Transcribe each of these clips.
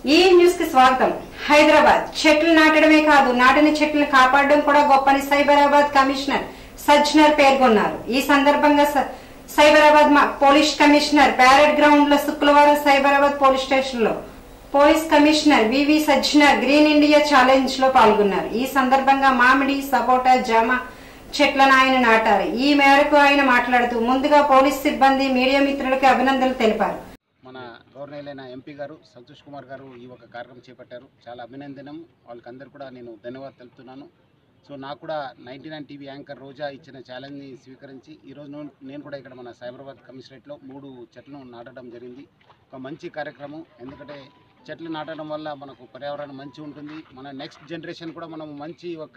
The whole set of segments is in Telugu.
ఈ న్యూస్ కి స్వాగతం హైదరాబాద్ చెట్లు నాటడమే కాదు నాటిన చెట్లను కాపాడడం కూడా గొప్పని సైబరాబాద్ కమిషనర్ సజ్జనర్ పేర్కొన్నారు ఈ సందర్భంగా స- సైబరాబాద్ మా- పోలీస్ కమిషనర్ ప్యారెడ్ గ్రౌండ్ లో శుక్రవారం సైబరాబాద్ పోలీస్ స్టేషన్ లో police commissioner V V Sajjanar green India challenge లో పాల్గొన్నారు ఈ సందర్భంగా మామిడి సపోటా జామ చెట్లను ఆయన నాటారు ఈ మేరకు ఆయన మాట్లాడుతూ ముందుగా పోలీస్ సిబ్బంది మీడియా మిత్రులకు అభినందనలు తెలిపారు మన గవర్నర్ ఎంపీ గారు సంతోష్ కుమార్ గారు ఈ ఒక కార్యక్రమం చేపట్టారు చాలా అభినందనం వాళ్ళకందరూ కూడా నేను ధన్యవాదాలు తెలుపుతున్నాను సో నాకు కూడా ninety nine TV anchor Roja ఇచ్చిన ఛాలెంజ్ని స్వీకరించి ఈరోజు ను- నేను కూడా ఇక్కడ మన సైబరాబాద్ కమిషనరేట్లో మూడు చెట్లను నాటడం జరిగింది ఒక మంచి కార్యక్రమం ఎందుకంటే చెట్లు నాటడం వల్ల మనకు పర్యావరణం మంచి ఉంటుంది మన నెక్స్ట్ జనరేషన్ కూడా మనం మంచి ఒక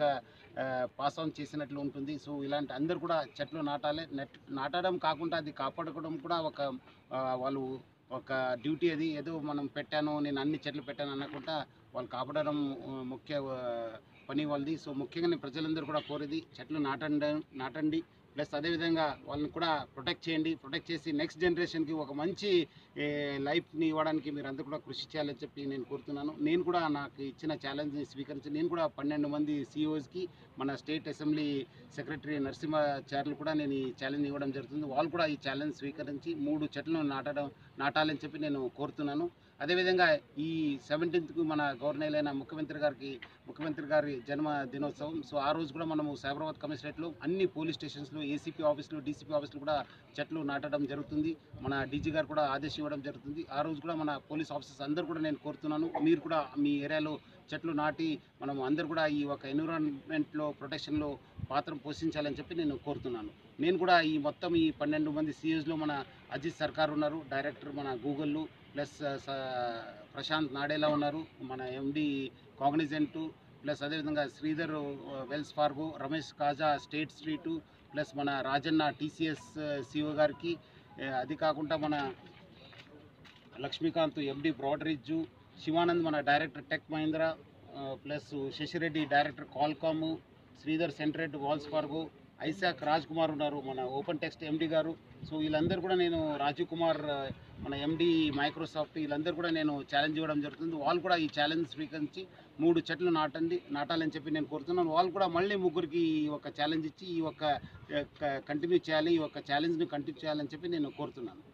పాస్ ఆన్ చేసినట్లు ఉంటుంది సో ఇలాంటి అందరూ కూడా చెట్లు నాటాలి నెట్ నాటడం కాకుండా అది కాపాడుకోవడం కూడా ఒక ఆ, వాళ్ళు ఒక డ్యూటీ అది ఏదో మనం పెట్టాను నేను అన్ని చెట్లు పెట్టాను అనకుండా వాళ్ళు కాపాడడం ఆ, ముఖ్య ఆ, పని వాళ్ళది సో ముఖ్యంగా నేను ప్రజలందరూ కూడా కోరేది చెట్లు నాటండి నాటండి ప్లస్ అదేవిధంగా వాళ్ళని కూడా ప్రొటెక్ట్ చేయండి ప్రొటెక్ట్ చేసి నెక్స్ట్ జనరేషన్కి ఒక మంచి ఏ, లైఫ్ని ఇవ్వడానికి మీరు అందరూ కూడా కృషి చేయాలని చెప్పి నేను కోరుతున్నాను నేను కూడా నాకు ఇచ్చిన ఛాలెంజ్ని స్వీకరించి నేను కూడా పన్నెండు మంది సిఇఓస్కి మన స్టేట్ అసెంబ్లీ సెక్రటరీ నరసింహాచార్యులు కూడా నేను ఈ ఛాలెంజ్ ఇవ్వడం జరుగుతుంది వాళ్ళు కూడా ఈ ఛాలెంజ్ స్వీకరించి మూడు చెట్లను నాటడం నాటాలని చెప్పి నేను కోరుతున్నాను అదేవిధంగా ఈ సెవెంటీన్త్కు మన గవర్నర్ అయిన ముఖ్యమంత్రి గారికి ముఖ్యమంత్రి గారి జన్మ దినోత్సవం సో ఆ రోజు కూడా మనము సైబరాబాద్ కమిషనరేట్లో అన్ని పోలీస్ స్టేషన్స్లో ఏసీపీ ఆఫీసులు డీసీపీ ఆఫీసులు కూడా చెట్లు నాటడం జరుగుతుంది మన డీజీ గారు కూడా ఆదేశం ఇవ్వడం జరుగుతుంది ఆ రోజు కూడా మన పోలీస్ ఆఫీసర్స్ అందరూ కూడా నేను కోరుతున్నాను మీరు కూడా మీ ఏరియాలో చెట్లు నాటి మనం అందరు కూడా ఈ ఒక ఎన్విరాన్మెంట్లో ప్రొటెక్షన్లో పాత్ర పోషించాలని చెప్పి నేను కోరుతున్నాను నేను కూడా ఈ మొత్తం ఈ పన్నెండు మంది సిఎస్లో మన అజిత్ సర్కార్ ఉన్నారు డైరెక్టర్ మన గూగుల్ ప్లస్ ప్రశాంత్ నాడేలా ఉన్నారు మన ఎండి కాగ్నిజెంటు ప్లస్ అదేవిధంగా Sridhar Wells Fargo Ramesh Kaja State Street plus మన రాజన్న టీసీఎస్ సిఓ గారికి ఏ, అది కాకుండా మన లక్ష్మీకాంత్ ఎండి బ్రాడరిడ్జు శివానంద్ మన డైరెక్టర్ టెక్ మహీంద్రా ఆ, plus Sashi Reddy director Qualcomm Sridhar సెంట్రేట్ Wells Fargo Isaac Raj Kumar ఉన్నారు మన ఓపెన్ టెక్స్ట్ ఎండి గారు సో వీళ్ళందరూ కూడా నేను రాజీవ్ కుమార్ ఆ, మన ఎండి మైక్రోసాఫ్ట్ వీళ్ళందరూ కూడా నేను ఛాలెంజ్ ఇవ్వడం జరుగుతుంది వాళ్ళు కూడా ఈ ఛాలెంజ్ స్వీకరించి మూడు చెట్లు నాటండి నాటాలని చెప్పి నేను కోరుతున్నాను వాళ్ళు కూడా మళ్ళీ ముగ్గురికి ఈ ఒక ఛాలెంజ్ ఇచ్చి ఈ ఒక కంటిన్యూ చేయాలి ఈ ఒక ఛాలెంజ్ని కంటిన్యూ చేయాలని చెప్పి నేను కోరుతున్నాను